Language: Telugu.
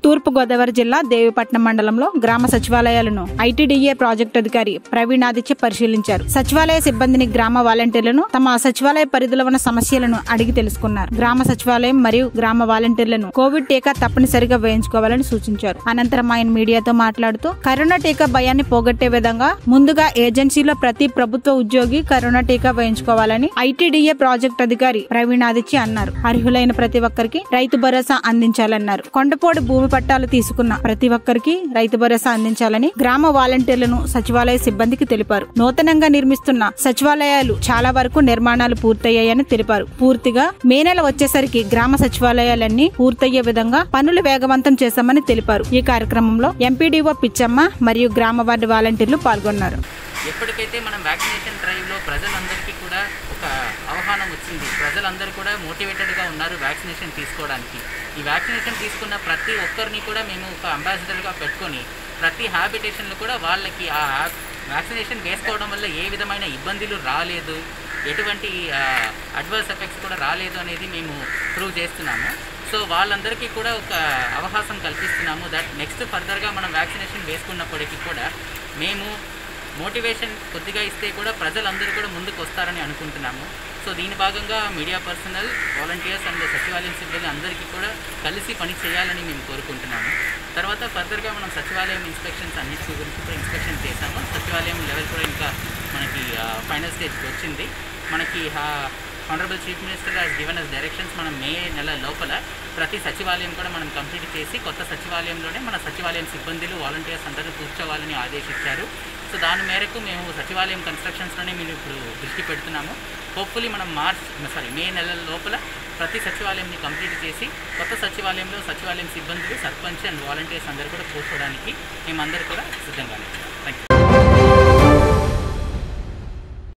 తూర్పు గోదావరి జిల్లా దేవిపట్నం మండలంలో గ్రామ సచివాలయాలను ఐటీడీఏ ప్రాజెక్టు అధికారి ప్రవీణ్ ఆదిత్య పరిశీలించారు సచివాలయ సిబ్బందిని గ్రామ వాలంటీర్లను తమ సచివాలయ పరిధిలో ఉన్న సమస్యలను అడిగి తెలుసుకున్నారు గ్రామ సచివాలయం మరియు గ్రామ వాలంటీర్లను కోవిడ్ టీకా తప్పనిసరిగా వేయించుకోవాలని సూచించారు అనంతరం ఆయన మీడియాతో మాట్లాడుతూ కరోనా టీకా భయాన్ని పోగొట్టే విధంగా ముందుగా ఏజెన్సీలో ప్రతి ప్రభుత్వ ఉద్యోగి కరోనా టీకా వేయించుకోవాలని ఐటీడీఏ ప్రాజెక్ట్ అధికారి ప్రవీణ్ ఆదిత్య అన్నారు అర్హులైన ప్రతి ఒక్కరికి రైతు భరోసా అందించాలన్నారు కొండపోడు భూమి పట్టాలు తీసుకున్న ప్రతి ఒక్కరికి రైతు భరోసా అందించాలని గ్రామ వాలంటీర్లను సచివాలయ సిబ్బందికి తెలిపారు నూతనంగా నిర్మిస్తున్న సచివాలయాలు చాలా వరకు నిర్మాణాలు పూర్తయ్యాయని తెలిపారు పూర్తిగా మే నెల వచ్చేసరికి గ్రామ సచివాలయాలన్నీ పూర్తయ్యే విధంగా పనులు వేగవంతం చేశామని తెలిపారు ఈ కార్యక్రమంలో ఎంపీడీఓ పిచ్చమ్మ మరియు గ్రామ వార్డు వాలంటీర్లు పాల్గొన్నారు ఎప్పటికైతే మనం వ్యాక్సినేషన్ డ్రైవ్లో ప్రజలందరికీ కూడా ఒక అవగాహన వచ్చింది ప్రజలందరూ కూడా మోటివేటెడ్గా ఉన్నారు వ్యాక్సినేషన్ తీసుకోవడానికి ఈ వ్యాక్సినేషన్ తీసుకున్న ప్రతి ఒక్కరిని కూడా మేము ఒక అంబాసిడర్గా పెట్టుకొని ప్రతి హ్యాబిటేషన్లో కూడా వాళ్ళకి ఆ వ్యాక్సినేషన్ వేసుకోవడం వల్ల ఏ విధమైన ఇబ్బందులు రాలేదు ఎటువంటి అడ్వర్స్ ఎఫెక్ట్స్ కూడా రాలేదు అనేది మేము ప్రూవ్ చేస్తున్నాము సో వాళ్ళందరికీ కూడా ఒక అవకాశం కల్పిస్తున్నాము దట్ నెక్స్ట్ ఫర్దర్గా మనం వ్యాక్సినేషన్ వేసుకున్నప్పటికీ కూడా మేము మోటివేషన్ కొద్దిగా ఇస్తే కూడా ప్రజలందరూ కూడా ముందుకు వస్తారని అనుకుంటున్నాము సో దీని భాగంగా మీడియా పర్సనల్ వాలంటీర్స్ అండ్ సచివాలయం సిబ్బంది అందరికీ కూడా కలిసి పని చేయాలని మేము కోరుకుంటున్నాము తర్వాత ఫర్దర్గా మనం సచివాలయం ఇన్స్పెక్షన్స్ అన్నిటి గురించి కూడా ఇన్స్పెక్షన్ చేశాము సచివాలయం లెవెల్ కూడా ఇంకా మనకి ఫైనల్ స్టేజ్కి వచ్చింది మనకి honourable chief minister has given us directions మనం మే నెల లోపల ప్రతి సచివాలయం కూడా మనం కంప్లీట్ చేసి కొత్త సచివాలయంలోనే మన సచివాలయం సిబ్బందులు వాలంటీర్స్ అందరూ కూర్చోవాలని ఆదేశించారు సో దాని మేరకు మేము సచివాలయం కన్స్ట్రక్షన్స్లోనే మేము ఇప్పుడు దృష్టి పెడుతున్నాము హోప్ఫుల్లీ మనం మార్చ్ సారీ మే నెల లోపల ప్రతి సచివాలయంని కంప్లీట్ చేసి కొత్త సచివాలయంలో సచివాలయం సిబ్బందులు సర్పంచ్ అండ్ వాలంటీర్స్ అందరూ కూడా కూర్చోవడానికి మేమందరూ కూడా సిద్ధంగా ఉన్నాం